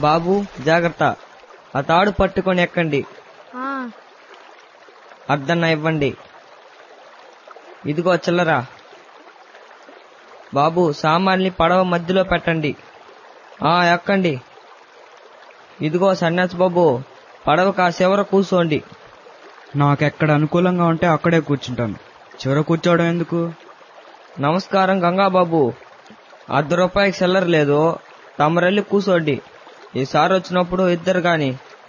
బాబు జాగ్రత్త ఆ తాడు పట్టుకొని ఎక్కండి ఆ, అర్ధన్న ఇవ్వండి ఇదిగో చిల్లరా బాబు సామాన్ని పడవ మధ్యలో పెట్టండి ఆ ఎక్కండి ఇదిగో సన్యాసి బాబు పడవ కాసేవర కూర్చోండి నాకెక్కడ అనుకూలంగా ఉంటే అక్కడే కూర్చుంటాను చివర కూర్చోవడం ఎందుకు నమస్కారం గంగాబాబు అర్ధ రూపాయికి చిల్లర లేదు తమరెళ్ళి కూర్చోండి ఈసారి వచ్చినప్పుడు ఇద్దరు గాని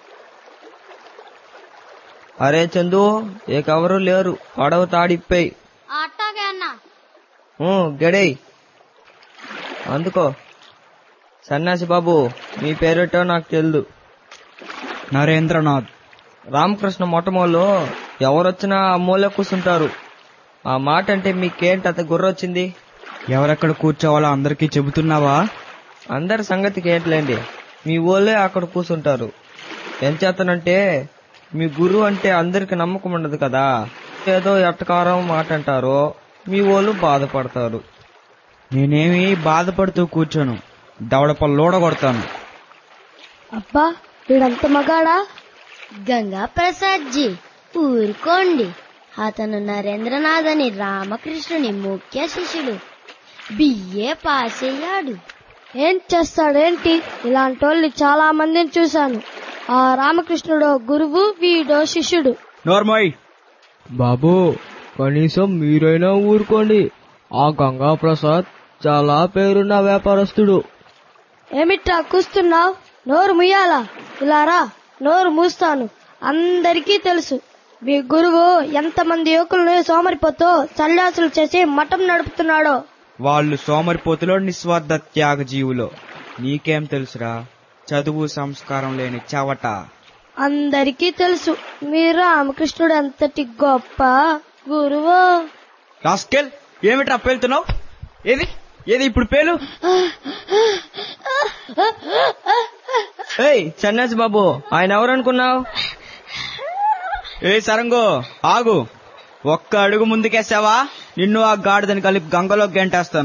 అరే చందు ఏకెవరూ లేరు పడవ తాడిప్పేయి అట్టాగే అన్న గడేయ్ అందుకో సన్యాసి బాబు మీ పేరేటో నాకు తెలియదు నరేంద్రనాథ్ రామకృష్ణ మొట్టమొదలు ఎవరొచ్చినా ఆ మూల కూర్చుంటారు ఆ మాట అంటే మీకేంటి అంత గుర్రొచ్చింది ఎవరెక్కడ కూర్చోవాలో అందరికీ చెబుతున్నావా అందరి సంగతికి ఏంటిలేండి మీ ఊళ్ళే అక్కడ కూర్చుంటారు ఏం చేతనంటే మీ గురువు అంటే అందరికి నమ్మకం ఉండదు కదా ఏదో ఎట్టకారం మాట అంటారో మీ వాళ్ళు బాధపడతారు నేనేమి బాధపడుతూ కూర్చోను దవడపల్లు లోడగొడతాను అబ్బా వీడంత మగాడా గంగా ప్రసాద్ జీ ఊరుకోండి అతను నరేంద్రనాథ్ అని రామకృష్ణుని ముఖ్య శిష్యుడు బిఏ పాస్ అయ్యాడు ఏం చేస్తాడేంటి ఇలాంటి వాళ్ళని చాలా మందిని చూశాను ఆ రామకృష్ణుడో గురువు వీడో శిష్యుడు నోర్మోయ్ బాబు కనీసం మీరైనా ఊరుకోండి ఆ గంగా ప్రసాద్ చాలా పేరున్న వ్యాపారస్తుడు ఏమిట్రా కూస్తున్నావు నోరు ముయ్యాలా ఇలా రా నోరు మూస్తాను అందరికీ తెలుసు మీ గురువు ఎంతమంది యువకులను సోమరిపోతూ సన్యాసులు చేసి మఠం నడుపుతున్నాడో వాళ్ళు సోమరిపోతులో నిస్వార్థ త్యాగ జీవులో నీకేం తెలుసురా చదువు సంస్కారం లేని చవట అందరికీ తెలుసు మీ రామకృష్ణుడు ఎంతటి గొప్ప గురువు రాస్కెల్ ఏమిట్రా పేలుతున్నావు ఏది ఏది ఇప్పుడు పేలు ఏయ్ సన్యాసి బాబు ఆయన ఎవరనుకున్నావు ఏ సరంగో ఆగు ఒక్క అడుగు ముందుకేసావా నిన్ను ఆ గాడిదని కలిపి గంగలో గెంటేస్తాను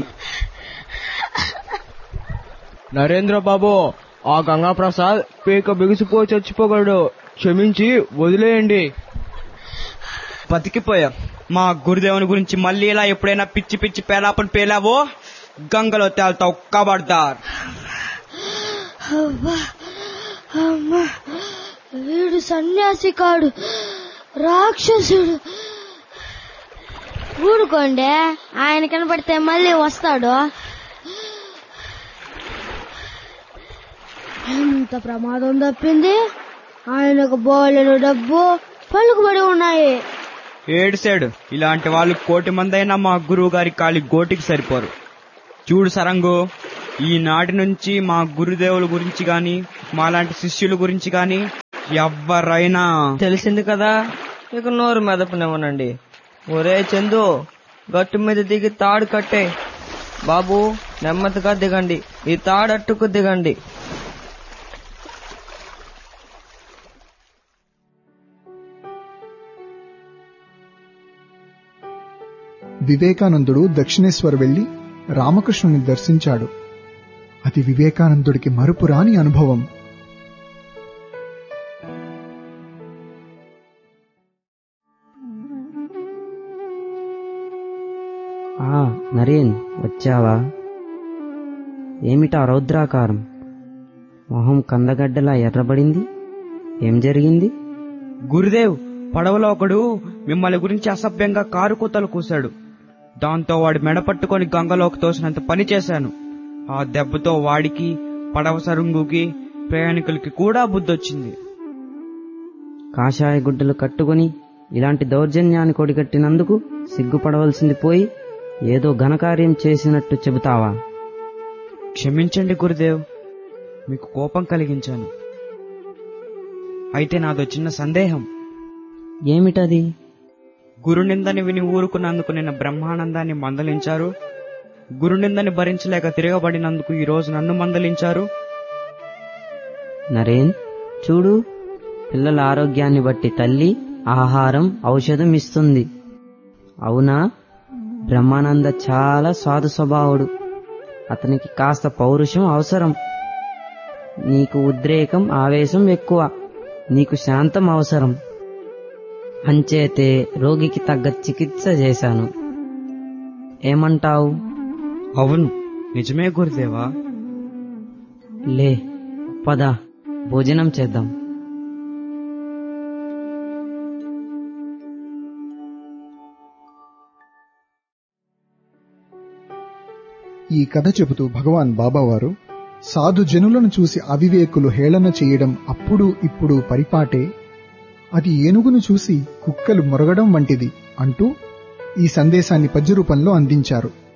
నరేంద్ర బాబు ఆ గంగా ప్రసాద్ పీక బిగుసిపోయి చచ్చిపోగలడు క్షమించి వదిలేయండి బతికిపోయా మా గురుదేవుని గురించి మళ్ళీ ఇలా ఎప్పుడైనా పిచ్చి పిచ్చి పేలాపని పేలావో గంగలో తేల్తావు కబడ్దార్ అవ్వా, అమ్మా, వీడు సన్యాసి కాడు రాక్షసుడు ఊరుకోండి ఆయన కనపడితే మళ్ళీ వస్తాడు ఎంత ప్రమాదం తప్పింది ఆయనకు బోలెడు డబ్బు పలుకుబడి ఉన్నాయి ఏడుసాడు ఇలాంటి వాళ్ళు కోటి మంది అయినా మా గురువు గారి కాలి గోటికి సరిపోరు చూడు సరంగు ఈనాటి నుంచి మా గురుదేవుల గురించి గాని మాలాంటి శిష్యుల గురించి గాని ఎవరైనా తెలిసింది కదా ఇక నోరు మెదపనివ్వనండి ఒరే చందు గట్టు మీద దిగి తాడు కట్టే బాబు నెమ్మదిగా దిగండి ఈ తాడు అట్టుకు దిగండి వివేకానందుడు దక్షిణేశ్వర్ వెళ్లి రామకృష్ణుని దర్శించాడు అది వివేకానందుడికి మరుపురాని అనుభవం ఆ నరేన్ వచ్చావా ఏమిటా రౌద్రాకారం మొహం కందగడ్డలా ఎర్రబడింది ఏం జరిగింది గురుదేవ్ పడవలో ఒకడు మిమ్మల్ని గురించి అసభ్యంగా కారు కూతలు కూశాడు దాంతో వాడి మెడ పట్టుకొని గంగలోకి తోసినంత పని చేశాను ఆ దెబ్బతో వాడికి పడవ సరుంగుకి ప్రయాణికులకి కూడా బుద్ధొచ్చింది కాషాయ గుడ్డలు కట్టుకొని ఇలాంటి దౌర్జన్యాన్ని కొడిగట్టినందుకు సిగ్గుపడవలసింది పోయి ఏదో ఘనకార్యం చేసినట్టు చెబుతావా క్షమించండి గురుదేవ్ మీకు కోపం కలిగించాను అయితే నాదో చిన్న సందేహం ఏమిటది గురునిందని విని ఊరుకున్నందుకు నిన్న బ్రహ్మానందాన్ని మందలించారు గురునిందని భరించలేక తిరగబడినందుకు ఈ రోజు నన్ను మందలించారు నరేన్ చూడు పిల్లల ఆరోగ్యాన్ని బట్టి తల్లి ఆహారం ఔషధం ఇస్తుంది అవునా బ్రహ్మానంద చాలా సాధు స్వభావుడు అతనికి కాస్త పౌరుషం అవసరం నీకు ఉద్రేకం ఆవేశం ఎక్కువ నీకు శాంతం అవసరం అంచేతే రోగికి తగ్గ చికిత్స చేశాను ఏమంటావు అవును నిజమే గురుదేవా లే పద భోజనం చేద్దాం ఈ కథ చెబుతూ భగవాన్ బాబావారు సాధు జనులను చూసి అవివేకులు హేళన చేయడం అప్పుడు ఇప్పుడు పరిపాటే అది ఏనుగును చూసి కుక్కలు మొరగడం వంటిది అంటూ ఈ సందేశాన్ని పద్య రూపంలో అందించారు